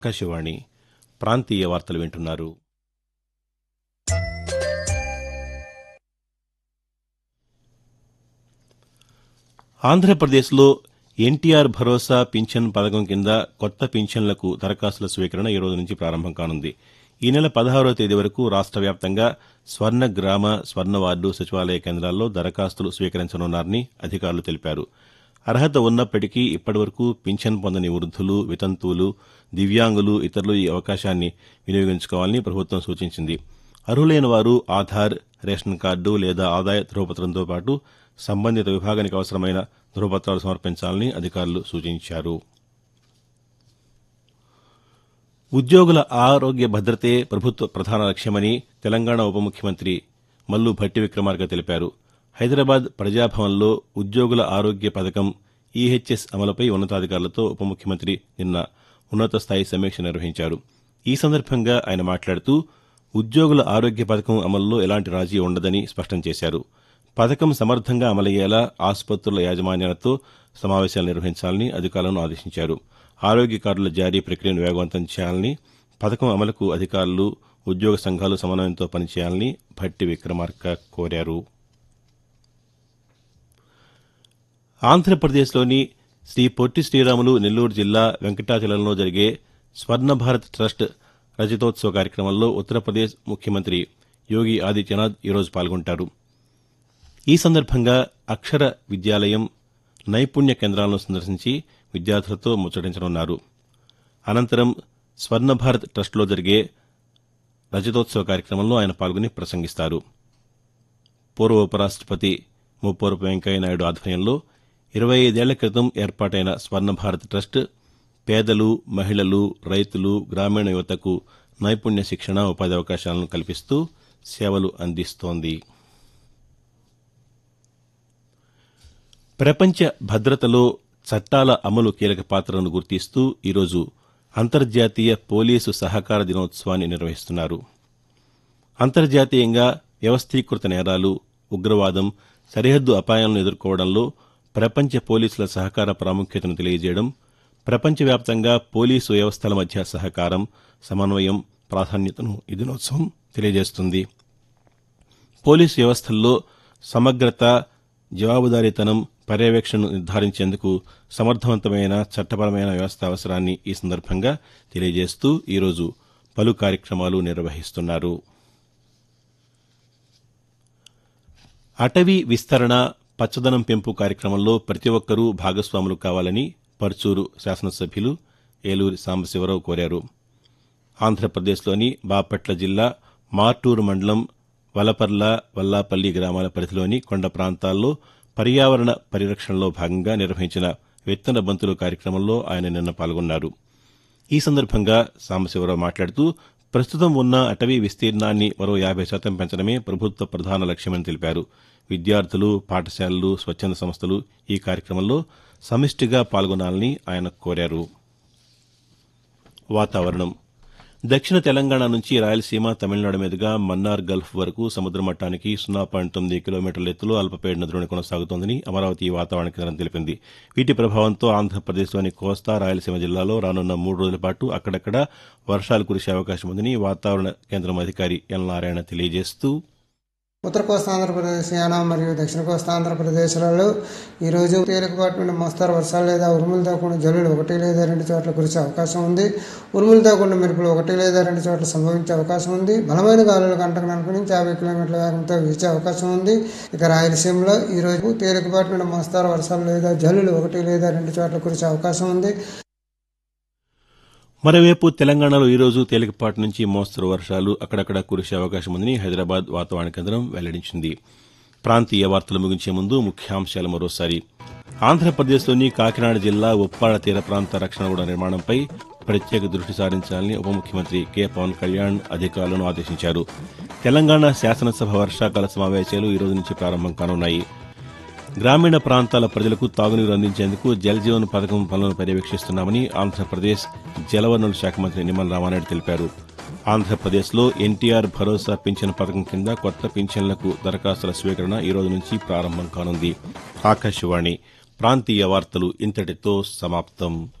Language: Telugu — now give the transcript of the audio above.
ఆకాశవాణి ప్రాంతీయ వార్తలు వింటున్నారు ఆంధ్రప్రదేశ్లో ఎన్టీఆర్ భరోసా పింఛన్ పథకం కింద కొత్త పింఛన్లకు దరఖాస్తుల స్వీకరణ ఈ రోజు నుంచి ప్రారంభం కానుంది ఈ నెల పదహారో తేదీ వరకు రాష్ట్ర వ్యాప్తంగా స్వర్ణ గ్రామ స్వర్ణ వార్డు సచివాలయ కేంద్రాల్లో దరఖాస్తులు స్వీకరించనున్నారని అధికారులు తెలిపారు అర్హత ఉన్నప్పటికీ ఇప్పటివరకు పింఛన్ పొందని వృద్ధులు వితంతువులు దివ్యాంగులు ఇతరులు ఈ అవకాశాన్ని వినియోగించుకోవాలని ప్రభుత్వం సూచించింది అర్హులైన వారు ఆధార్ రేషన్ కార్డు లేదా ఆదాయ ధృవపత్రంతో పాటు సంబంధిత విభాగానికి అవసరమైన ధృవపత్రాలు సమర్పించాలని అధికారులు సూచించారు ఉద్యోగుల ఆరోగ్య భద్రతే ప్రభుత్వ ప్రధాన లక్ష్యమని తెలంగాణ ఉప ముఖ్యమంత్రి మల్లు భట్టి విక్రమార్క తెలిపారు హైదరాబాద్ ప్రజాభవన్లో ఉద్యోగుల ఆరోగ్య పథకం ఈహెచ్ఎస్ అమలుపై ఉన్నతాధికారులతో ఉప ముఖ్యమంత్రి నిన్న ఉన్నత స్థాయి సమీక్ష నిర్వహించారు ఈ సందర్భంగా ఆయన మాట్లాడుతూ ఉద్యోగుల ఆరోగ్య పథకం అమల్లో ఎలాంటి రాజీ ఉండదని స్పష్టం చేశారు పథకం సమర్థంగా అమలయ్యేలా ఆసుపత్రుల యాజమాన్యాలతో సమావేశాలు నిర్వహించాలని అధికారులను ఆదేశించారు ఆరోగ్య కార్డుల జారీ ప్రక్రియను వేగవంతం చేయాలని పథకం అమలుకు అధికారులు ఉద్యోగ సంఘాలు సమన్వయంతో పనిచేయాలని భట్టి విక్రమార్క కోరారు ఆంధ్రప్రదేశ్లోని శ్రీ పొట్టి శ్రీరాములు నెల్లూరు జిల్లా వెంకటాచలంలో జరిగే స్వర్ణ భారత్ ట్రస్ట్ రజతోత్సవ కార్యక్రమంలో ఉత్తరప్రదేశ్ ముఖ్యమంత్రి యోగి ఆదిత్యనాథ్ ఈరోజు పాల్గొంటారు ఈ సందర్భంగా అక్షర విద్యాలయం నైపుణ్య కేంద్రాలను సందర్శించి విద్యార్థులతో ముచ్చటించనున్నారు అనంతరం స్వర్ణ భారత్ ట్రస్టులో జరిగే రజతోత్సవ కార్యక్రమంలో ఆయన పాల్గొని ప్రసంగిస్తారు పూర్వ ఉపరాష్టపతి ముప్పవరపు వెంకయ్యనాయుడు ఆధ్వర్యంలో ఇరవై ఐదేళ్ల క్రితం ఏర్పాటైన స్వర్ణ భారత్ ట్రస్ట్ పేదలు మహిళలు రైతులు గ్రామీణ యువతకు నైపుణ్య శిక్షణ ఉపాధి అవకాశాలను కల్పిస్తూ సేవలు అందిస్తోంది ప్రపంచ భద్రతలో చట్టాల అమలు కీలక పాత్రను గుర్తిస్తూ ఈరోజు అంతర్జాతీయ పోలీసు సహకార దినోత్సవాన్ని నిర్వహిస్తున్నారు అంతర్జాతీయంగా వ్యవస్థీకృత నేరాలు ఉగ్రవాదం సరిహద్దు అపాయాలను ఎదుర్కోవడంలో ప్రపంచ పోలీసుల సహకార ప్రాముఖ్యతను తెలియజేయడం ప్రపంచవ్యాప్తంగా పోలీసు వ్యవస్థల మధ్య సహకారం సమన్వయం ప్రాధాన్యతను ఈ దినోత్సవం తెలియజేస్తుంది పోలీసు వ్యవస్థల్లో సమగ్రత జవాబుదారీతనం పర్యవేక్షణను నిర్ధారించేందుకు సమర్థవంతమైన చట్టపరమైన వ్యవస్థ అవసరాన్ని ఈ సందర్భంగా తెలియజేస్తూ ఈరోజు పలు కార్యక్రమాలు నిర్వహిస్తున్నారు అటవీ విస్తరణ పచ్చదనం పెంపు కార్యక్రమంలో ప్రతి ఒక్కరూ భాగస్వాములు కావాలని పర్చూరు శాసనసభ్యులు ఏలూరి సాంబశివరావు కోరారు ఆంధ్రప్రదేశ్లోని బాపట్ల జిల్లా మార్టూరు మండలం వలపర్ల వల్లాపల్లి గ్రామాల పరిధిలోని కొండ ప్రాంతాల్లో పర్యావరణ పరిరక్షణలో భాగంగా నిర్వహించిన విత్తన బంతులు కార్యక్రమంలో ఆయన నిన్న పాల్గొన్నారు ఈ సందర్భంగా సాంబశివరావు మాట్లాడుతూ ప్రస్తుతం ఉన్న అటవీ విస్తీర్ణాన్ని మరో యాభై శాతం పెంచడమే ప్రభుత్వ ప్రధాన లక్ష్యమని తెలిపారు విద్యార్థులు పాఠశాలలు స్వచ్ఛంద సంస్థలు ఈ కార్యక్రమంలో సమిష్టిగా పాల్గొనాలని ఆయన కోరారు వాతావరణం దక్షిణ తెలంగాణ నుంచి రాయలసీమ తమిళనాడు మీదుగా మన్నార్ గల్ఫ్ వరకు సముద్ర మట్టానికి సున్నా పాయింట్ తొమ్మిది కిలోమీటర్ల ఎత్తులో అల్పపీడన ద్రోణి కొనసాగుతోందని అమరావతి వాతావరణ కేంద్రం తెలిపింది వీటి ప్రభావంతో ఆంధ్రప్రదేశ్లోని కోస్తా రాయలసీమ జిల్లాలో రానున్న మూడు రోజుల పాటు అక్కడక్కడ వర్షాలు కురిసే అవకాశం ఉందని వాతావరణ కేంద్రం అధికారి ఎల్ నారాయణ తెలియజేస్తూ ఉత్తర కోస్తా ఆంధ్రప్రదేశ్ యానం మరియు దక్షిణ కోస్తా ఆంధ్రప్రదేశ్లలో ఈరోజు తేలికపాటి నుండి మోస్తారు వర్షాలు లేదా ఉరుములతో కూడిన జల్లులు ఒకటి లేదా రెండు చోట్ల కురిసే అవకాశం ఉంది ఉరుములతో కూడిన మెరుపులు ఒకటి లేదా రెండు చోట్ల సంభవించే అవకాశం ఉంది బలమైన గాలులు గంటకు నలభై నుంచి యాభై కిలోమీటర్ల వేగంతో వీచే అవకాశం ఉంది ఇక రాయలసీమలో ఈరోజు తేలికపాటి నుండి మోస్తారు వర్షాలు లేదా జల్లులు ఒకటి లేదా రెండు చోట్ల కురిసే అవకాశం ఉంది మరోవైపు తెలంగాణలో ఈరోజు తేలికపాటి నుంచి మోస్తరు వర్షాలు అక్కడక్కడ కురిసే అవకాశం ఉందని హైదరాబాద్ వాతావరణ కేంద్రం వెల్లడించింది ప్రాంతీయ వార్తలు ముగించే ముందు ముఖ్యాంశాలు మరోసారి ఆంధ్రప్రదేశ్లోని కాకినాడ జిల్లా ఉప్పాడ తీర ప్రాంత రక్షణ గోడ నిర్మాణంపై ప్రత్యేక దృష్టి సారించాలని ఉప ముఖ్యమంత్రి కె పవన్ కళ్యాణ్ అధికారులను ఆదేశించారు తెలంగాణ శాసనసభ వర్షాకాల సమావేశాలు ఈ రోజు నుంచి ప్రారంభం కానున్నాయి గ్రామీణ ప్రాంతాల ప్రజలకు తాగునీరు అందించేందుకు జల్ జీవన్ పథకం పనులను పర్యవేక్షిస్తున్నామని ఆంధ్రప్రదేశ్ జలవనరుల శాఖ మంత్రి నిమ్మల రామానాయుడు తెలిపారు ఆంధ్రప్రదేశ్లో ఎన్టీఆర్ భరోసా పింఛన్ పథకం కింద కొత్త పింఛన్లకు దరఖాస్తుల స్వీకరణ ఈ రోజు నుంచి ప్రారంభం కానుంది ఆకాశవాణి ప్రాంతీయ వార్తలు ఇంతటితో సమాప్తం